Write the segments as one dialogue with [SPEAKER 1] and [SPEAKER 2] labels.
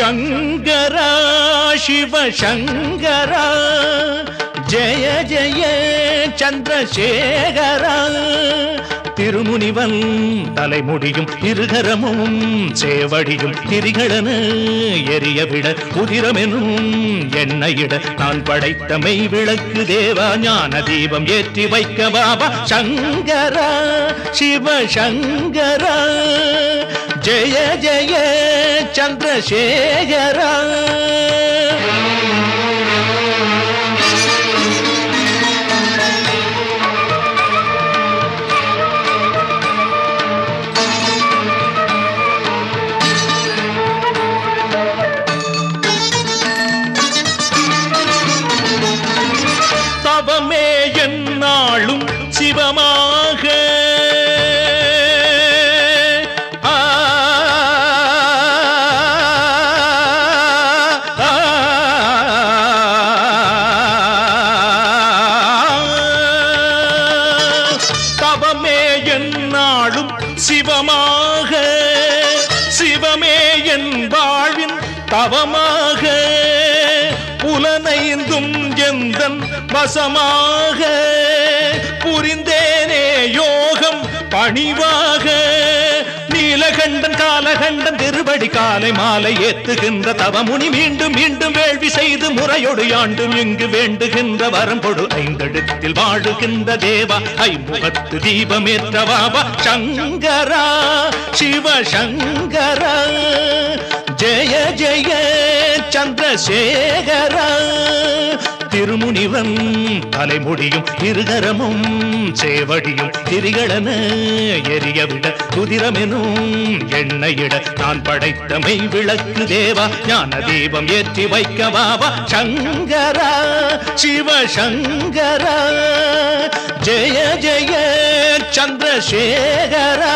[SPEAKER 1] சங்கரா சிவ சங்கரா ஜெய ஜெய சந்திரசேகரா திருமுனிவன் தலைமுடியும் இருகரமும் சேவடியும் திரிகளன எரியவிட உதிரமெனும் எண்ணெயிட நான் படைத்த மெய் விளக்கு தேவா ஞான தீபம் ஏற்றி வைக்க பாபா சங்கரா சிவ சங்கரா ஜெய ஜெய சந்திரசேகரா தவமே என்னாலும் சிவமாக ஆ, ஆ, தவமே என்னாலும் சிவமாக சிவமே என் வாழ்வின் தவமாக புலனைந்தும் எந்தன் வசமாக புரிந்தேனே யோகம் பணிவாக நீலகண்டன் காலகண்டன் திருவடி காலை மாலை ஏத்துகின்ற தவமுனி மீண்டும் மீண்டும் வேள்வி செய்து முறையொடு ஆண்டும் இங்கு வேண்டுகின்ற வரம்பொடு ஐந்தெழுத்தில் வாழுகின்ற தேவா ஐமுகத்து தீபமேற்ற பாபா சங்கரா சிவ சங்கரா ஜெய ஜெய சந்திரசேகரா திருமுனிவன் தலைமுடியும் இருகரமும் சேவடியும் திரிகளன எரியவிட குதிரமெனும் எண்ணெயிட நான் படைத்த மெய் விளக்கு தேவா ஞான தீபம் ஏற்றி வைக்க பாபா சங்கரா சிவ சங்கரா ஜெய ஜெய சந்திரசேகரா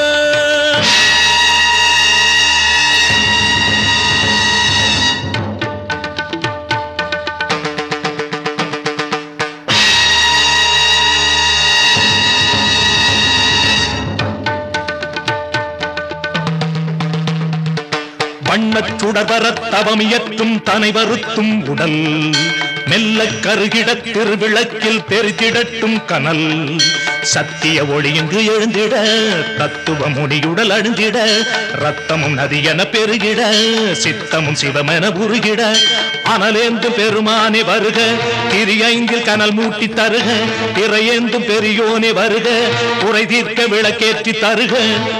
[SPEAKER 1] வண்ணச் சுடர்வரத் தவமியற்றும் தனை வருத்தும் உடல் மெல்ல கருகிடத் திருவிளக்கில் பெருகிடட்டும் கனல் சத்திய ஒளி இங்கு எழுந்திட தத்துவ முடியுடல் அழுந்திட ரத்தமும் நதியென பெருகிட சித்தமும் சிவமென உருகிட அனலேந்தும் பெருமானே வருக திரியைந்தில் கனல் மூட்டி தருக திரையேந்தும் பெரியோனே வருக குறை தீர்க்க விளக்கேற்றி தருக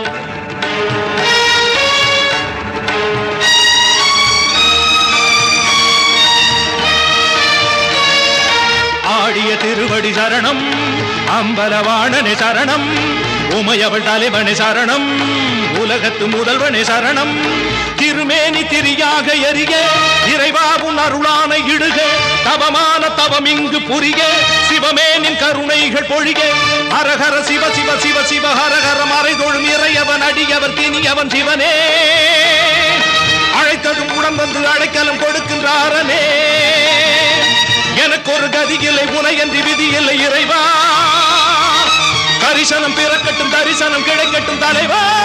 [SPEAKER 1] ஆடிய திருவடி சரணம் அம்பலவாணனே சரணம் உமையவள் தலைவனே சரணம் உலகத்து முதல்வனே சரணம் திருமேனி திரியாக எரிய இறைவாவும் அருளான இடுக தவமான தவம் இங்கு புரிய சிவமேனின் கருணைகள் பொழிக ஹரஹர சிவ சிவ சிவ சிவ ஹரஹர மறைதொழும் இறையவன் அடியவர் தினியவன் சிவனே அழைத்ததும் குணம் வந்து அடைக்கலம் கொடுக்கின்றாரனே எனக்கு ஒரு கதி இல்லை உனையன்றி விதி இல்லை இறைவா கரிசனம் பிறக்கட்டும் தரிசனம் கிடைக்கட்டும் தலைவா